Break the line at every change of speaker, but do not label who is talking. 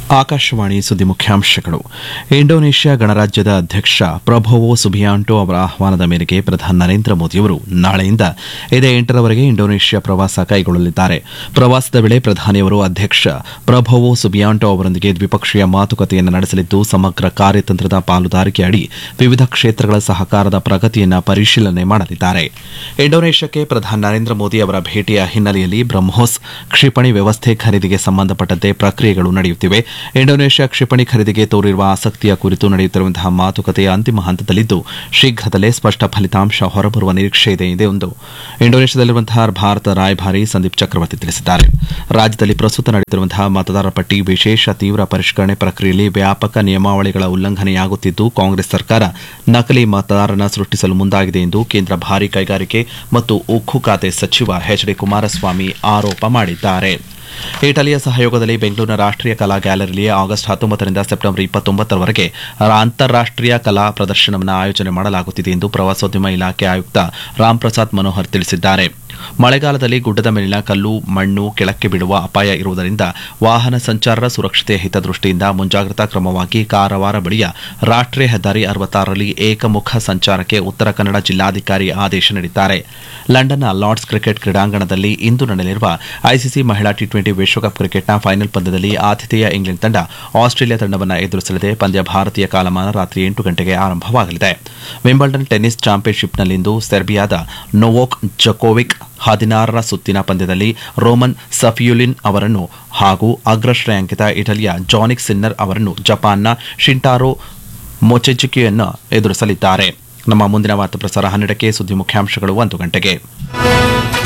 ಆಕಾಶವಾಣಿ ಸುದ್ದಿ ಮುಖ್ಯಾಂಶಗಳು ಇಂಡೋನೇಷ್ಯಾ ಗಣರಾಜ್ಯದ ಅಧ್ಯಕ್ಷ ಪ್ರಭೋವೋ ಸುಬಿಯಾಂಟೋ ಅವರ ಆಹ್ವಾನದ ಮೇರೆಗೆ ಪ್ರಧಾನಿ ನರೇಂದ್ರ ಮೋದಿಯವರು ನಾಳೆಯಿಂದ ಇದೇ ಎಂಟರವರೆಗೆ ಇಂಡೋನೇಷ್ಯಾ ಪ್ರವಾಸ ಕೈಗೊಳ್ಳಲಿದ್ದಾರೆ ಪ್ರವಾಸದ ವೇಳೆ ಪ್ರಧಾನಿಯವರು ಅಧ್ಯಕ್ಷ ಪ್ರಭೋವೋ ಸುಬಿಯಾಂಟೋ ಅವರೊಂದಿಗೆ ದ್ವಿಪಕ್ಷೀಯ ಮಾತುಕತೆಯನ್ನು ನಡೆಸಲಿದ್ದು ಸಮಗ್ರ ಕಾರ್ಯತಂತ್ರದ ಪಾಲುದಾರಿಕೆ ಅಡಿ ವಿವಿಧ ಕ್ಷೇತ್ರಗಳ ಸಹಕಾರದ ಪ್ರಗತಿಯನ್ನು ಪರಿಶೀಲನೆ ಮಾಡಲಿದ್ದಾರೆ ಇಂಡೋನೇಷ್ಯಾಕ್ಕೆ ಪ್ರಧಾನಿ ನರೇಂದ್ರ ಮೋದಿ ಅವರ ಭೇಟಿಯ ಹಿನ್ನೆಲೆಯಲ್ಲಿ ಬ್ರಹ್ಮೋಸ್ ಕ್ಷಿಪಣಿ ವ್ಯವಸ್ಥೆ ಖರೀದಿಗೆ ಸಂಬಂಧಪಟ್ಟಂತೆ ಪ್ರಕ್ರಿಯೆಗಳು ನಡೆಯುತ್ತಿವೆ ಇಂಡೋನೇಷ್ಯಾ ಕ್ಷಿಪಣಿ ಖರೀದಿಗೆ ತೋರಿರುವ ಆಸಕ್ತಿಯ ಕುರಿತು ನಡೆಯುತ್ತಿರುವಂತಹ ಮಾತುಕತೆಯ ಅಂತಿಮ ಹಂತದಲ್ಲಿದ್ದು ಶೀಘ್ರದಲ್ಲೇ ಸ್ಪಷ್ಟ ಫಲಿತಾಂಶ ಹೊರಬರುವ ನಿರೀಕ್ಷೆ ಇದೆ ಎಂದು ಇಂಡೋನೇಷ್ಯಾದಲ್ಲಿರುವಂತಹ ಭಾರತ ರಾಯಭಾರಿ ಸಂದೀಪ್ ಚಕ್ರವರ್ತಿ ತಿಳಿಸಿದ್ದಾರೆ ರಾಜ್ಯದಲ್ಲಿ ಪ್ರಸ್ತುತ ನಡೆಯುತ್ತಿರುವಂತಹ ಮತದಾರರ ಪಟ್ಟಿ ವಿಶೇಷ ತೀವ್ರ ಪರಿಷ್ಕರಣೆ ಪ್ರಕ್ರಿಯೆಯಲ್ಲಿ ವ್ಯಾಪಕ ನಿಯಮಾವಳಿಗಳ ಉಲ್ಲಂಘನೆಯಾಗುತ್ತಿದ್ದು ಕಾಂಗ್ರೆಸ್ ಸರ್ಕಾರ ನಕಲಿ ಮತದಾರನ ಸೃಷ್ಟಿಸಲು ಮುಂದಾಗಿದೆ ಎಂದು ಕೇಂದ್ರ ಭಾರಿ ಕೈಗಾರಿಕೆ ಮತ್ತು ಉಕ್ಕು ಖಾತೆ ಸಚಿವ ಎಚ್ ಡಿ ಕುಮಾರಸ್ವಾಮಿ ಆರೋಪ ಮಾಡಿದ್ದಾರೆ ಇಟಲಿಯ ಸಹಯೋಗದಲ್ಲಿ ಬೆಂಗಳೂರಿನ ರಾಷ್ಟೀಯ ಕಲಾ ಗ್ಯಾಲರಿಯಲ್ಲಿ ಆಗಸ್ಟ್ ಹತ್ತೊಂಬತ್ತರಿಂದ ಸೆಪ್ಟೆಂಬರ್ ಇಪ್ಪತ್ತೊಂಬತ್ತರವರೆಗೆ ಅಂತಾರಾಷ್ಟೀಯ ಕಲಾ ಪ್ರದರ್ಶನವನ್ನು ಆಯೋಜನೆ ಮಾಡಲಾಗುತ್ತಿದೆ ಎಂದು ಪ್ರವಾಸೋದ್ಯಮ ಇಲಾಖೆ ಆಯುಕ್ತ ರಾಮ್ ಪ್ರಸಾದ್ ಮನೋಹರ್ ತಿಳಿಸಿದ್ದಾರೆ ಮಳೆಗಾಲದಲ್ಲಿ ಗುಡ್ಡದ ಮೇಲಿನ ಕಲ್ಲು ಮಣ್ಣು ಕೆಳಕ್ಕೆ ಬಿಡುವ ಅಪಾಯ ಇರುವುದರಿಂದ ವಾಹನ ಸಂಚಾರರ ಸುರಕ್ಷತೆಯ ಹಿತದೃಷ್ಟಿಯಿಂದ ಮುಂಜಾಗ್ರತಾ ಕ್ರಮವಾಗಿ ಕಾರವಾರ ಬಳಿಯ ರಾಷ್ಟೀಯ ಹೆದ್ದಾರಿ ಅರವತ್ತಾರರಲ್ಲಿ ಏಕಮುಖ ಸಂಚಾರಕ್ಕೆ ಉತ್ತರ ಕನ್ನಡ ಜಿಲ್ಲಾಧಿಕಾರಿ ಆದೇಶ ನೀಡಿದ್ದಾರೆ ಲಂಡನ್ನ ಲಾರ್ಡ್ಸ್ ಕ್ರಿಕೆಟ್ ಕ್ರೀಡಾಂಗಣದಲ್ಲಿ ಇಂದು ನಡೆಯಲಿರುವ ಐಸಿಸಿ ಮಹಿಳಾ ಟಿ ಟ್ವೆಂಟಿ ವಿಶ್ವಕಪ್ ಕ್ರಿಕೆಟ್ನ ಫೈನಲ್ ಪಂದ್ಯದಲ್ಲಿ ಆತಿಥೇಯ ಇಂಗ್ಲೆಂಡ್ ತಂಡ ಆಸ್ಟ್ರೇಲಿಯಾ ತಂಡವನ್ನು ಎದುರಿಸಲಿದೆ ಪಂದ್ಯ ಭಾರತೀಯ ಕಾಲಮಾನ ರಾತ್ರಿ ಎಂಟು ಗಂಟೆಗೆ ಆರಂಭವಾಗಲಿದೆ ವಿಂಬಲ್ಡನ್ ಟೆನ್ನಿಸ್ ಚಾಂಪಿಯನ್ಶಿಪ್ನಲ್ಲಿಂದು ಸೆರ್ಬಿಯಾದ ನೊವೋಕ್ ಜಕೋವಿಕ್ ಹದಿನಾರರ ಸುತ್ತಿನ ಪಂದ್ಯದಲ್ಲಿ ರೋಮನ್ ಸಫಿಯುಲಿನ್ ಅವರನ್ನು ಹಾಗೂ ಅಗ್ರ ಶ್ರೇಯಾಂಕಿತ ಇಟಲಿಯ ಜಾನಿಕ್ ಸಿನ್ನರ್ ಅವರನ್ನು ಜಪಾನ್ನ ಶಿಂಟಾರೋ ಮೊಚೆಚುಕಿಯನ್ನು ಎದುರಿಸಲಿದ್ದಾರೆ ನಮ್ಮ ಮುಂದಿನ ವಾರ್ತಾ ಪ್ರಸಾರ ಹನ್ನೆರಡಕ್ಕೆ ಸುದ್ದಿ ಮುಖ್ಯಾಂಶಗಳು ಒಂದು ಗಂಟೆಗೆ